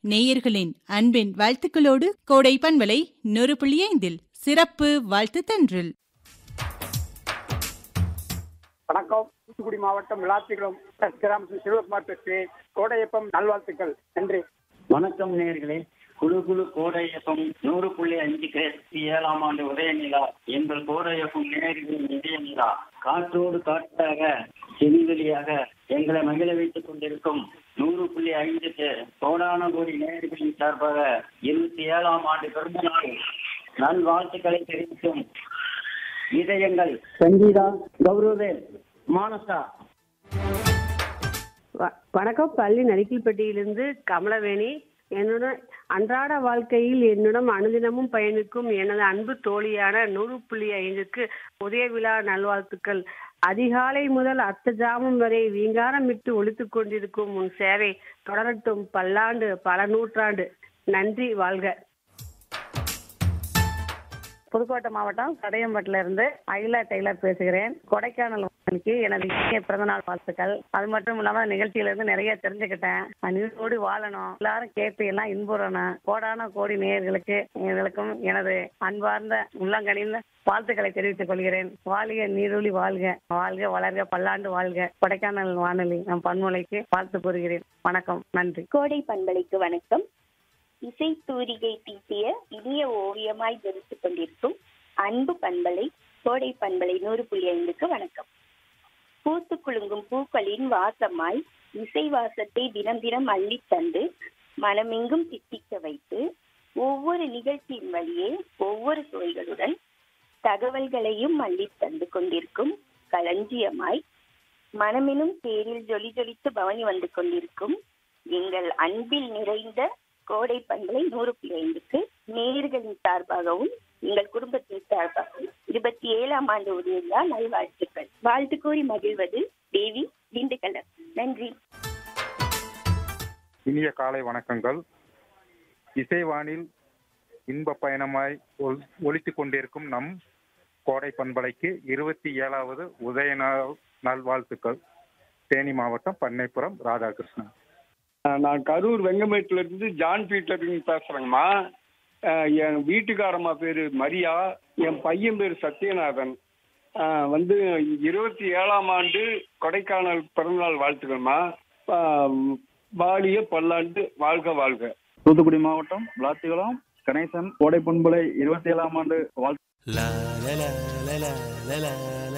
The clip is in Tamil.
நேயர்களின் அன்பின் வாழ்த்துக்களோடு கோடை பண்பலை நூறு புள்ளி ஐந்தில் சிறப்பு வாழ்த்து தன்றில் வணக்கம் தூத்துக்குடி மாவட்டம் விளாத்திகுளம் கிராமத்தில் சிவகுமார் பேசுகிறேன் கோடையப்பம் நல்வாழ்த்துக்கள் நன்றி வணக்கம் நேர்களே குழு குழு கோடையப்பம் நூறு புள்ளி அஞ்சு கிரேசி ஏழாம் ஆண்டு உதய நிலா எங்கள் கோடையப்பம் நேர்களின் இதய நிலா காற்றோடு காற்றாக செவிவெளியாக எங்களை மகிழ வைத்துக் கொண்டிருக்கும் நூறு புள்ளி ஐந்துக்கு கோடான கோடி நேர்களின் சார்பாக இருபத்தி ஏழாம் ஆண்டு பிறந்த நாள் நல்வாழ்த்துக்களை தெரிவிக்கும் இதயங்கள் சங்கீதா கௌரவேல் மானசா வ- வணக்கம் பள்ளி நரிக்கில்பட்டியிலிருந்து கமலவேணி என்னுடன் அன்றாட வாழ்க்கையில் என்னுடன் அனுதினமும் பயணிக்கும் எனது அன்பு தோழியான நூறு புள்ளி ஐந்துக்கு உதய விழா நல்வாழ்த்துக்கள் அதிகாலை முதல் அர்த்த ஜாமம் வரை வீங்காரமிட்டு ஒழித்துக் கொண்டிருக்கும் உன் சேவை தொடரட்டும் பல்லாண்டு பல நூற்றாண்டு நன்றி வாழ்க புதுக்கோட்டை மாவட்டம் சடையம்பட்டில இருந்து அகிலா டெய்லர் பேசுகிறேன் கொடைக்கானல் வானொலிக்கு எனது இனிய பிறந்தநாள் வாழ்த்துக்கள் அது மட்டும் இல்லாம நிகழ்ச்சியில இருந்து நிறைய தெரிஞ்சுக்கிட்டேன் நியூஸோடு வாழணும் எல்லாரும் கேட்டு எல்லாம் இன்புறணும் கோடான கோடி நேயர்களுக்கு எங்களுக்கும் எனது அன்பார்ந்த உள்ளங்கனிந்த வாழ்த்துக்களை தெரிவித்துக் கொள்கிறேன் வாழிய நீரொலி வாழ்க வாழ்க வளர்க பல்லாண்டு வாழ்க கொடைக்கானல் வானொலி நம் பன்மொழிக்கு வாழ்த்து கூறுகிறேன் வணக்கம் நன்றி கோடை பண்பலைக்கு வணக்கம் இசை தூரிகை தீட்டிய இனிய ஓவியமாய் ஜொலித்துக் கொண்டிருக்கும் அன்பு பண்பலை கோடை பண்பலை நூறு புள்ளி ஐந்துக்கு வணக்கம் பூத்து குலுங்கும் பூக்களின் வாசமாய் இசை வாசத்தை தினம் தினம் அள்ளித் தந்து மனமெங்கும் தித்திக்க வைத்து ஒவ்வொரு நிகழ்ச்சியின் வழியே ஒவ்வொரு சுவைகளுடன் தகவல்களையும் அள்ளித் தந்து கொண்டிருக்கும் களஞ்சியமாய் மனமெனும் தேரில் ஜொலி ஜொலித்து பவனி வந்து கொண்டிருக்கும் எங்கள் அன்பில் நிறைந்த கோடை பண்பலை நூறு புள்ளி ஐந்துக்கு நேயர்களின் சார்பாகவும் எங்கள் குடும்பத்தின் சார்பாகவும் இருபத்தி ஏழாம் ஆண்டு உதவியா நல்வாழ்த்துக்கள் வாழ்த்து கூறி மகிழ்வது தேவி திண்டுக்கல்லர் நன்றி இனிய காலை வணக்கங்கள் இசைவானில் இன்ப பயணமாய் ஒல்- ஒலித்துக் கொண்டிருக்கும் நம் கோடை பண்பலைக்கு இருபத்தி ஏழாவது உதய நாள் நல்வாழ்த்துக்கள் தேனி மாவட்டம் பண்ணைப்புறம் ராதாகிருஷ்ணன் அஹ் நான் கரூர் வெங்கமேட்டுல இருந்து ஜான் பீட்டர் பேசுறேங்கம்மா அஹ் என் வீட்டுக்காரம்மா பேரு மரியா என் பையன் பேர் சத்யநாதன் அஹ் வந்து இருபத்தி ஏழாம் ஆண்டு கொடைக்கானல் பிறந்தநாள் வாழ்த்துக்கள்மா அஹ் வாழிய பல்லாண்டு வாழ்க வாழ்க தூத்துக்குடி மாவட்டம் விளாத்திகுளம் கணேசன் கோடை பண்பலை இருபத்தி ஏழாம் ஆண்டு வாழ்த்து La la la la la la la